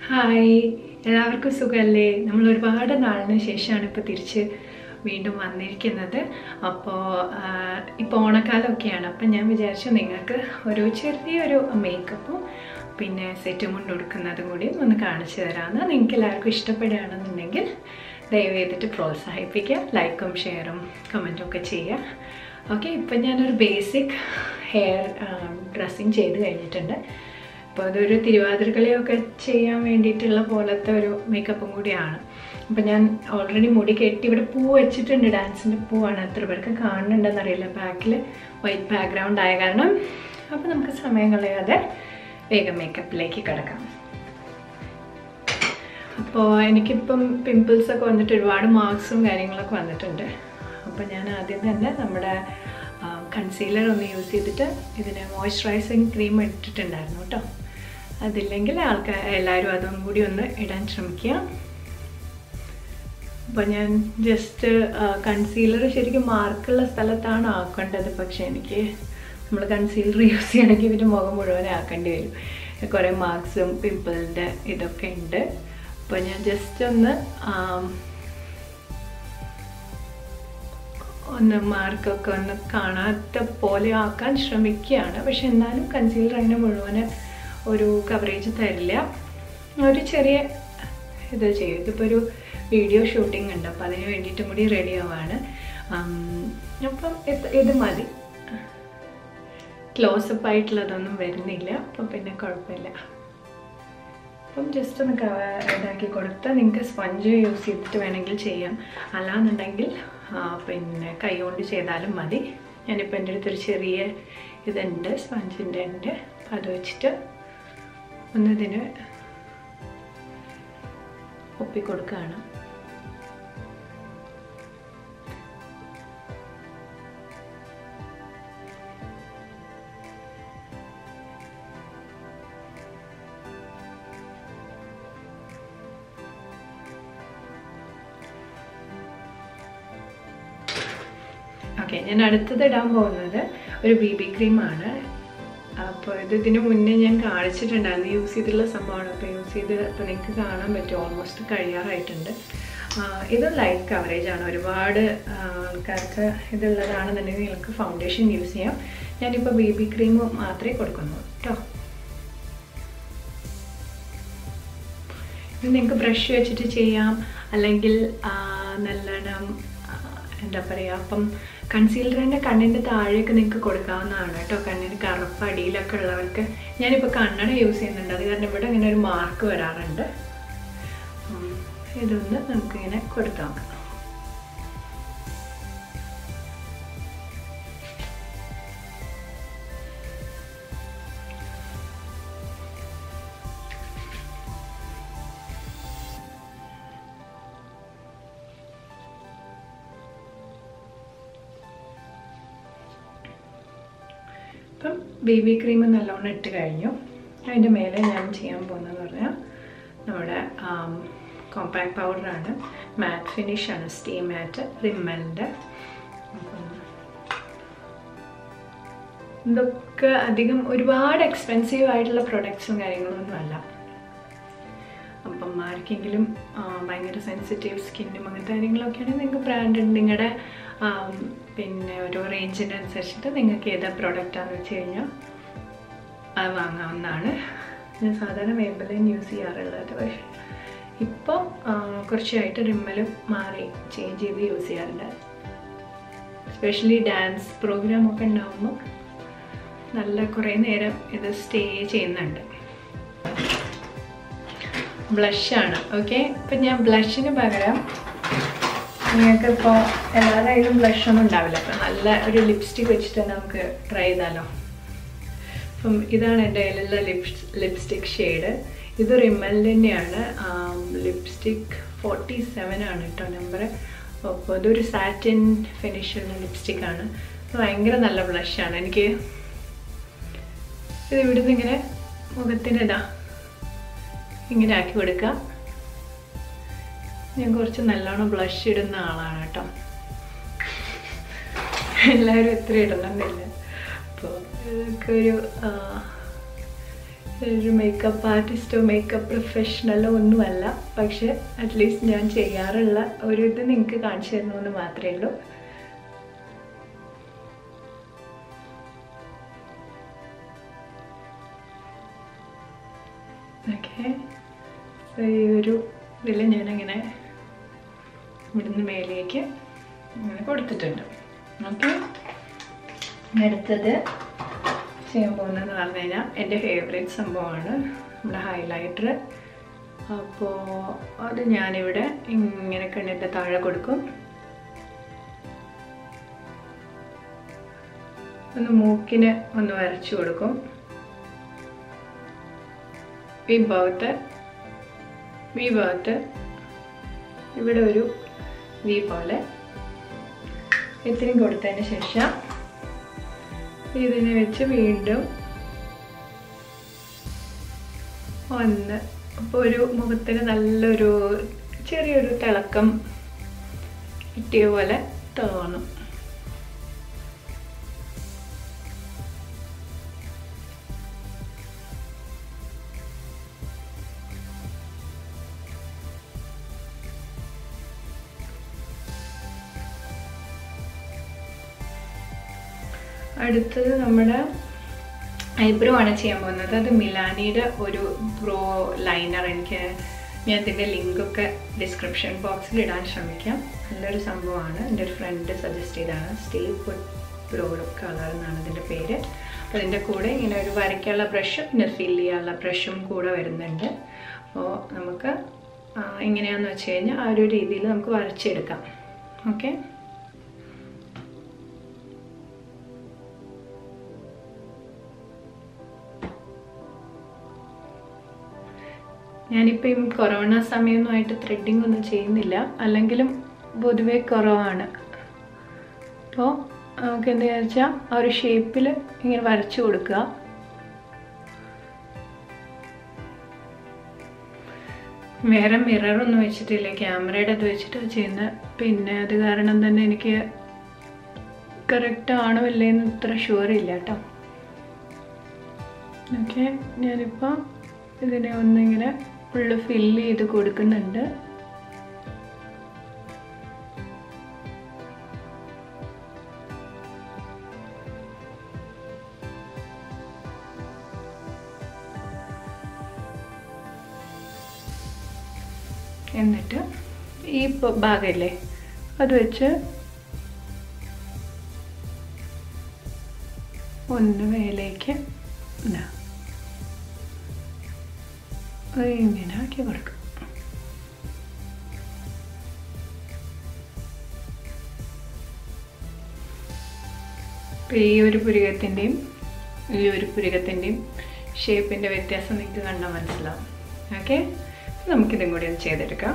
hi എല്ലാവർക്കും സുഖമല്ലേ നമ്മൾ ഒരുപാട് നാളിന് ശേഷമാണ് ഇപ്പോൾ തിരിച്ച് വീണ്ടും വന്നിരിക്കുന്നത് അപ്പോൾ ഇപ്പോൾ ഓണക്കാലമൊക്കെയാണ് അപ്പം ഞാൻ വിചാരിച്ചു നിങ്ങൾക്ക് ഒരു ചെറിയൊരു മേക്കപ്പും പിന്നെ സെറ്റ് മുണ്ട് കൊടുക്കുന്നതും കൂടി ഒന്ന് കാണിച്ചു തരാമെന്ന് നിങ്ങൾക്ക് എല്ലാവർക്കും ഇഷ്ടപ്പെടുകയാണെന്നുണ്ടെങ്കിൽ ദയവ് ചെയ്തിട്ട് പ്രോത്സാഹിപ്പിക്കുക ലൈക്കും ഷെയറും കമൻറ്റും ഒക്കെ ചെയ്യുക ഓക്കെ ഇപ്പം ഞാനൊരു ബേസിക് ഹെയർ ഡ്രസ്സിങ് ചെയ്ത് കഴിഞ്ഞിട്ടുണ്ട് അപ്പോൾ അതൊരു തിരുവാതിരക്കളിയൊക്കെ ചെയ്യാൻ വേണ്ടിയിട്ടുള്ള പോലത്തെ ഒരു മേക്കപ്പും കൂടിയാണ് അപ്പം ഞാൻ ഓൾറെഡി മുടി കെട്ടി ഇവിടെ പൂ വെച്ചിട്ടുണ്ട് ഡാൻസിൻ്റെ പൂവാണ് എത്ര പേർക്ക് കാണുന്നുണ്ടെന്ന് അറിയില്ല ബാക്കിൽ വൈറ്റ് ബാക്ക്ഗ്രൗണ്ട് ആയ കാരണം അപ്പോൾ നമുക്ക് സമയം കളയാതെ വേഗം മേക്കപ്പിലേക്ക് കിടക്കാം അപ്പോൾ എനിക്കിപ്പം പിമ്പിൾസ് ഒക്കെ വന്നിട്ട് ഒരുപാട് മാർക്സും കാര്യങ്ങളൊക്കെ വന്നിട്ടുണ്ട് അപ്പോൾ ഞാൻ ആദ്യം തന്നെ നമ്മുടെ കൺസീലർ ഒന്ന് യൂസ് ചെയ്തിട്ട് ഇതിന് മോയ്സ്ചറൈസിങ് ക്രീം ഇട്ടിട്ടുണ്ടായിരുന്നു കേട്ടോ അതില്ലെങ്കിൽ ആൾക്കാർ എല്ലാവരും അതും കൂടി ഒന്ന് ഇടാൻ ശ്രമിക്കുക അപ്പോൾ ഞാൻ ജസ്റ്റ് കൺസീലർ ശരിക്കും മാർക്കുള്ള സ്ഥലത്താണ് ആക്കേണ്ടത് പക്ഷേ എനിക്ക് നമ്മൾ കൺസീലർ യൂസ് ചെയ്യണമെങ്കിൽ ഇതിൻ്റെ മുഖം മുഴുവൻ ആക്കേണ്ടി വരും കുറേ മാർക്സും പിമ്പിളിൻ്റെ ഇതൊക്കെ ഉണ്ട് അപ്പോൾ ഞാൻ ജസ്റ്റ് ഒന്ന് ഒന്ന് മാർക്കൊക്കെ ഒന്ന് കാണാത്ത പോലെ ആക്കാൻ ശ്രമിക്കുകയാണ് പക്ഷെ എന്നാലും കൺസീലർ അങ്ങനെ മുഴുവന് ഒരു കവറേജ് തരില്ല ഒരു ചെറിയ ഇത് ചെയ്യും ഇതിപ്പോൾ ഒരു വീഡിയോ ഷൂട്ടിംഗ് ഉണ്ട് അപ്പോൾ അതിന് വേണ്ടിയിട്ടും കൂടി റെഡി ആവാണ് അപ്പം ഇത് ഇത് മതി ക്ലോസപ്പ് ആയിട്ടുള്ളതൊന്നും വരുന്നില്ല അപ്പം പിന്നെ കുഴപ്പമില്ല അപ്പം ജസ്റ്റ് ഒന്ന് കവ ഇതാക്കി കൊടുത്താൽ നിങ്ങൾക്ക് സ്പഞ്ച് യൂസ് ചെയ്തിട്ട് വേണമെങ്കിൽ ചെയ്യാം അല്ലാന്നുണ്ടെങ്കിൽ പിന്നെ കൈ കൊണ്ട് ചെയ്താലും മതി ഞാനിപ്പോൾ എൻ്റെ അടുത്തൊരു ചെറിയ ഇതുണ്ട് സ്പഞ്ചിൻ്റെ ഉണ്ട് അപ്പം അത് വെച്ചിട്ട് ഒന്നിതിന് ഒപ്പിക്കൊടുക്കുകയാണ് ഓക്കെ ഞാൻ അടുത്തത് ഇടാൻ പോകുന്നത് ഒരു ബി ബി ക്രീമാണ് അപ്പോൾ ഇത് ഇതിന് മുന്നേ ഞാൻ കാണിച്ചിട്ടുണ്ടായിരുന്നു യൂസ് ചെയ്തിട്ടുള്ള സംഭവമാണ് അപ്പോൾ യൂസ് ചെയ്ത് അപ്പോൾ നിങ്ങൾക്ക് കാണാൻ പറ്റും ഓൾമോസ്റ്റ് കഴിയാറായിട്ടുണ്ട് ഇത് ലൈറ്റ് കവറേജ് ആണ് ഒരുപാട് ആൾക്കാർക്ക് ഇതുള്ളതാണെന്നുണ്ടെങ്കിൽ നിങ്ങൾക്ക് ഫൗണ്ടേഷൻ യൂസ് ചെയ്യാം ഞാനിപ്പോൾ ബി ബി ക്രീം മാത്രമേ കൊടുക്കുന്നുള്ളൂ കേട്ടോ ഇത് നിങ്ങൾക്ക് ബ്രഷ് വെച്ചിട്ട് ചെയ്യാം അല്ലെങ്കിൽ നല്ലോണം എന്താ പറയുക അപ്പം കൺസീലറിൻ്റെ കണ്ണിൻ്റെ താഴെയൊക്കെ നിങ്ങൾക്ക് കൊടുക്കാവുന്നതാണ് കേട്ടോ കണ്ണിന് കറുപ്പ് അടിയിലൊക്കെ ഉള്ളവർക്ക് ഞാനിപ്പോൾ കണ്ണട യൂസ് ചെയ്യുന്നുണ്ട് അത് കാരണം ഇവിടെ ഇങ്ങനെ ഒരു മാർക്ക് വരാറുണ്ട് ഇതൊന്ന് നമുക്കിങ്ങനെ കൊടുത്തു നോക്കാം ഇപ്പം ബേബി ക്രീം നല്ലോണം ഇട്ട് കഴിഞ്ഞു അതിൻ്റെ മേലെ ഞാൻ ചെയ്യാൻ പോകുന്നതെന്ന് പറഞ്ഞാൽ നമ്മുടെ കോമ്പാക്ട് പൗഡറാണ് മാറ്റ് ഫിനിഷാണ് സ്റ്റേ മാറ്റ് റിമ്മലിൻ്റെ ഇതൊക്കെ അധികം ഒരുപാട് എക്സ്പെൻസീവ് ആയിട്ടുള്ള പ്രൊഡക്ട്സും കാര്യങ്ങളൊന്നും അല്ല അപ്പം ആർക്കെങ്കിലും ഭയങ്കര സെൻസിറ്റീവ് സ്കിന്നും അങ്ങനത്തെ കാര്യങ്ങളൊക്കെയാണെങ്കിൽ നിങ്ങൾക്ക് ബ്രാൻഡ് നിങ്ങളുടെ പിന്നെ ഓരോ റേഞ്ചിനനുസരിച്ചിട്ട് നിങ്ങൾക്ക് ഏതാ പ്രോഡക്റ്റാന്ന് വെച്ച് കഴിഞ്ഞാൽ അത് വാങ്ങാവുന്നതാണ് ഞാൻ സാധാരണ മേബലൈൻ യൂസ് ചെയ്യാറുള്ളത് പക്ഷേ ഇപ്പോൾ കുറച്ചായിട്ട് റിമ്മലും മാറി ചേഞ്ച് ചെയ്ത് യൂസ് ചെയ്യാറുണ്ട് എസ്പെഷ്യലി ഡാൻസ് പ്രോഗ്രാം ഒക്കെ ഉണ്ടാകുമ്പോൾ നല്ല കുറേ നേരം ഇത് സ്റ്റേ ചെയ്യുന്നുണ്ട് ബ്ലഷാണ് ഓക്കെ ഇപ്പം ഞാൻ ബ്ലഷിന് പകരം നിങ്ങൾക്ക് ഇപ്പോൾ എല്ലാവരുടെ കയ്യിലും ബ്ലഷ് ഒന്നും ഉണ്ടാവില്ല അപ്പം നല്ല ഒരു ലിപ്സ്റ്റിക് വെച്ചിട്ട് തന്നെ നമുക്ക് ട്രൈ ചെയ്താലോ അപ്പം ഇതാണ് എൻ്റെ കയ്യിലുള്ള ലിപ്സ് ലിപ്സ്റ്റിക് ഷെയ്ഡ് ഇത് റിമ്മൽ തന്നെയാണ് ലിപ്സ്റ്റിക് ഫോർട്ടി സെവൻ ആണ് കേട്ടോ നമ്പർ അപ്പോൾ ഇതൊരു സാറ്റിൻ ഫിനിഷുള്ള ലിപ്സ്റ്റിക്കാണ് ഭയങ്കര നല്ല ബ്ലഷാണ് എനിക്ക് ഇത് ഇവിടുന്ന് ഇങ്ങനെ മുഖത്തിൻ്റെ ഇതാ ഇങ്ങനെ ആക്കി കൊടുക്കുക ഞാൻ കുറച്ച് നല്ലോണം ബ്ലഷ് ഇടുന്ന ആളാണ് കേട്ടോ എല്ലാവരും എത്ര ഇടണമെന്നില്ല അപ്പോൾ ഇതൊക്കെ ഒരു ഒരു മേക്കപ്പ് ആർട്ടിസ്റ്റോ മേക്കപ്പ് പ്രൊഫഷണലോ ഒന്നുമല്ല പക്ഷെ അറ്റ്ലീസ്റ്റ് ഞാൻ ചെയ്യാറുള്ള ഒരു ഇത് നിങ്ങൾക്ക് കാണിച്ചു തരുന്നു എന്ന് മാത്രമേ ഉള്ളൂ ഓക്കെ ഈ ഒരു ഇതിൽ ഞാനങ്ങനെ ഇവിടുന്ന് മേലേക്ക് അങ്ങനെ കൊടുത്തിട്ടുണ്ട് ഓക്കെ അടുത്തത് ചെയ്യാൻ പോകുന്നതെന്ന് പറഞ്ഞു കഴിഞ്ഞാൽ എൻ്റെ ഫേവറേറ്റ് സംഭവമാണ് നമ്മുടെ ഹൈലൈറ്റർ അപ്പോൾ അത് ഞാനിവിടെ ഇങ്ങനെ കണ്ണിൻ്റെ താഴെ കൊടുക്കും ഒന്ന് മൂക്കിന് ഒന്ന് വരച്ചു കൊടുക്കും ഈ ഭാഗത്ത് ഈ ഭാഗത്ത് ഇവിടെ ഒരു വി പോലെ ഇത്രയും കൊടുത്തതിന് ശേഷം ഇതിനെ വെച്ച് വീണ്ടും ഒന്ന് അപ്പോൾ ഒരു മുഖത്തിന് നല്ലൊരു ചെറിയൊരു തിളക്കം കിട്ടിയ പോലെ തോന്നും അടുത്തത് നമ്മുടെ ഐബ്രോ ആണ് ചെയ്യാൻ പോകുന്നത് അത് മിലാനിയുടെ ഒരു ബ്രോ ലൈനർ എനിക്ക് ഞാൻ ഇതിൻ്റെ ലിങ്കൊക്കെ ഡിസ്ക്രിപ്ഷൻ ബോക്സിൽ ഇടാൻ ശ്രമിക്കാം നല്ലൊരു സംഭവമാണ് എൻ്റെ ഒരു ഫ്രണ്ട് സജസ്റ്റ് ചെയ്താണ് സ്റ്റേ പുട്ട് ബ്രോ കളർ എന്നാണ് ഇതിൻ്റെ പേര് അപ്പോൾ അതിൻ്റെ കൂടെ ഇങ്ങനെ ഒരു വരയ്ക്കാനുള്ള ബ്രഷും പിന്നെ ഫിൽ ചെയ്യാനുള്ള ബ്രഷും കൂടെ വരുന്നുണ്ട് അപ്പോൾ നമുക്ക് എങ്ങനെയാണെന്ന് വെച്ച് കഴിഞ്ഞാൽ ആ ഒരു രീതിയിൽ നമുക്ക് വരച്ചെടുക്കാം ഓക്കെ ഞാനിപ്പോൾ ഈ കൊറോണ സമയമൊന്നുമായിട്ട് ത്രെഡിങ് ഒന്നും ചെയ്യുന്നില്ല അല്ലെങ്കിലും പൊതുവേ കുറവാണ് അപ്പോൾ നമുക്ക് എന്താ വെച്ചാൽ ആ ഒരു ഷേപ്പിൽ ഇങ്ങനെ വരച്ചു കൊടുക്കുക വേറെ മിററൊന്നും വെച്ചിട്ടില്ല ക്യാമറയുടെ അത് വെച്ചിട്ടാണ് ചെയ്യുന്നത് പിന്നെ അത് കാരണം തന്നെ എനിക്ക് കറക്റ്റ് ആണോ ഇല്ലേന്ന് ഇത്ര ഷുവർ ഇല്ല കേട്ടോ ഓക്കെ ഞാനിപ്പോൾ ഇതിനെ ഒന്നിങ്ങനെ ഫുള്ള് ഫില്ല് ചെയ്ത് കൊടുക്കുന്നുണ്ട് എന്നിട്ട് ഈ ഭാഗമില്ലേ അത് വെച്ച് ഒന്ന് മേലേക്ക് ഇതാ ഇങ്ങനെ ആക്കി കൊടുക്കും ഇപ്പം ഈ ഒരു പുരികത്തിൻ്റെയും ഈ ഒരു പുരികത്തിൻ്റെയും ഷേപ്പിൻ്റെ വ്യത്യാസം നിങ്ങൾക്ക് കണ്ടാൽ മനസ്സിലാവും ഓക്കെ നമുക്കിതും കൂടി ഒന്ന് ചെയ്തെടുക്കാം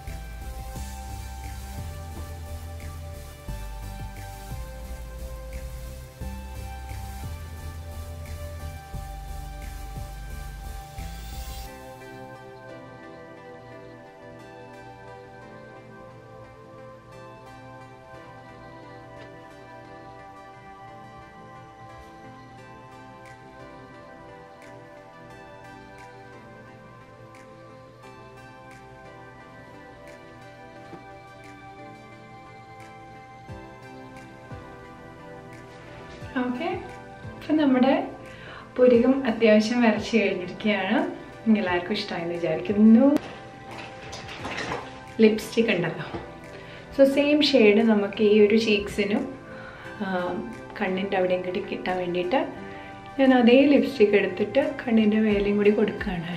ഓക്കെ അപ്പം നമ്മുടെ പുരികം അത്യാവശ്യം വരച്ച് കഴിഞ്ഞിരിക്കുകയാണ് എല്ലാവർക്കും ഇഷ്ടമായെന്ന് വിചാരിക്കുന്നു ലിപ്സ്റ്റിക് ഉണ്ടല്ലോ സോ സെയിം ഷെയ്ഡ് നമുക്ക് ഈ ഒരു ചീക്സിനും കണ്ണിൻ്റെ അവിടെയും കൂടി കിട്ടാൻ വേണ്ടിയിട്ട് ഞാൻ അതേ ലിപ്സ്റ്റിക് എടുത്തിട്ട് കണ്ണിൻ്റെ മേലെയും കൂടി കൊടുക്കുകയാണ്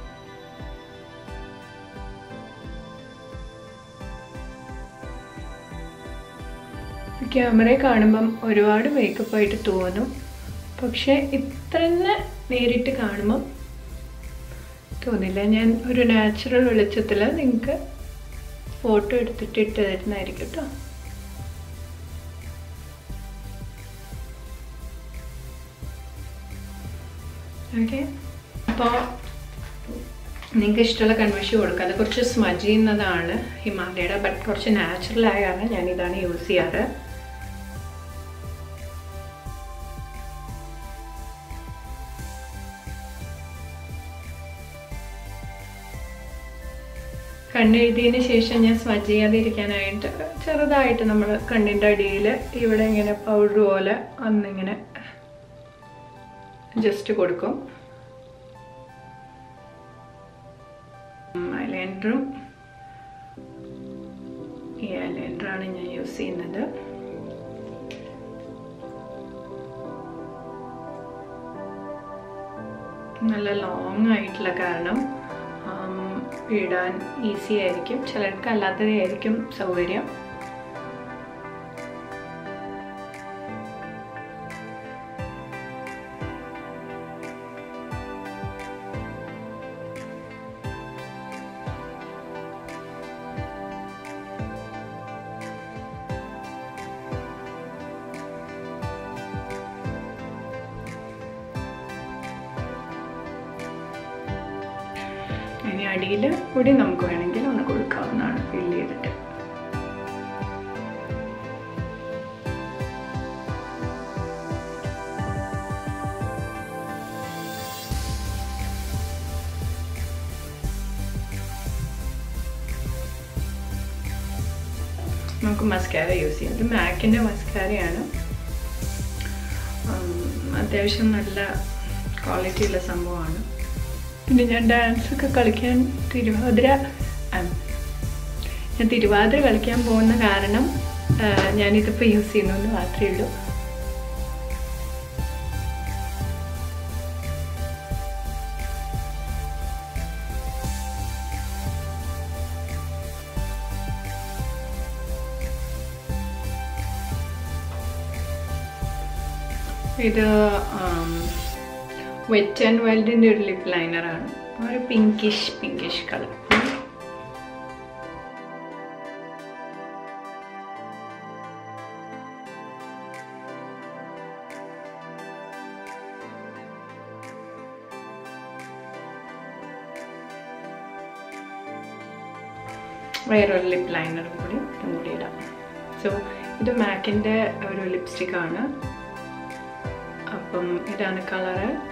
ക്യാമറയെ കാണുമ്പം ഒരുപാട് മേക്കപ്പ് ആയിട്ട് തോന്നും പക്ഷേ ഇത്ര തന്നെ നേരിട്ട് കാണുമ്പം തോന്നില്ല ഞാൻ ഒരു നാച്ചുറൽ വെളിച്ചത്തിൽ നിങ്ങൾക്ക് ഫോട്ടോ എടുത്തിട്ട് ഇട്ട് തരുന്നതായിരിക്കും കേട്ടോ ഓക്കെ അപ്പോൾ നിങ്ങൾക്ക് ഇഷ്ടമുള്ള കൺവെൻഷൻ കൊടുക്കുക അത് കുറച്ച് സ്മജ് ചെയ്യുന്നതാണ് ഹിമാലയയുടെ ബട്ട് കുറച്ച് നാച്ചുറൽ ആയ കാരണം ഞാൻ ഇതാണ് യൂസ് ചെയ്യാറ് കണ്ണെഴുതിയതിന് ശേഷം ഞാൻ സ്മജ് ചെയ്യാതിരിക്കാനായിട്ട് ചെറുതായിട്ട് നമ്മൾ കണ്ണിൻ്റെ അടിയിൽ ഇവിടെ ഇങ്ങനെ പൗഡർ പോലെ അന്നിങ്ങനെ ജസ്റ്റ് കൊടുക്കും ഐലൈനറും ഈ ഐലൈനറാണ് ഞാൻ യൂസ് ചെയ്യുന്നത് നല്ല ലോങ് ആയിട്ടുള്ള കാരണം ആം, ഇടാൻ ഈസി ആയിരിക്കും ചിലർക്ക് അല്ലാത്തതായിരിക്കും സൗകര്യം ഇനി അടിയിൽ കൂടി നമുക്ക് വേണമെങ്കിൽ ഒന്ന് കൊടുക്കാവുന്നതാണ് ഫില്ല് ചെയ്തിട്ട് നമുക്ക് മസ്കാര യൂസ് ചെയ്യാം ഇത് മാക്കിൻ്റെ മസ്കാരയാണ് അത്യാവശ്യം നല്ല ക്വാളിറ്റി ഉള്ള സംഭവമാണ് പിന്നെ ഞാൻ ഡാൻസ് ഒക്കെ കളിക്കാൻ തിരുവാതിര ആ, ഞാൻ തിരുവാതിര കളിക്കാൻ പോകുന്ന കാരണം ആ, ഞാനിതിപ്പോൾ യൂസ് ചെയ്യുന്നു എന്ന് മാത്രമേ ഉള്ളൂ ഇത് വെറ്റ് ആൻഡ് വൈൽഡിൻ്റെ ഒരു ലിപ് ലൈനറാണ് ഒരു പിങ്കിഷ് പിങ്കിഷ് കളർ വേറൊരു ലിപ് ലൈനറും കൂടി ഇതും കൂടി ഇടാം സോ ഇത് മാക്കിൻ്റെ ഒരു ലിപ്സ്റ്റിക് ആണ് അപ്പം ഇതാണ് കളറ്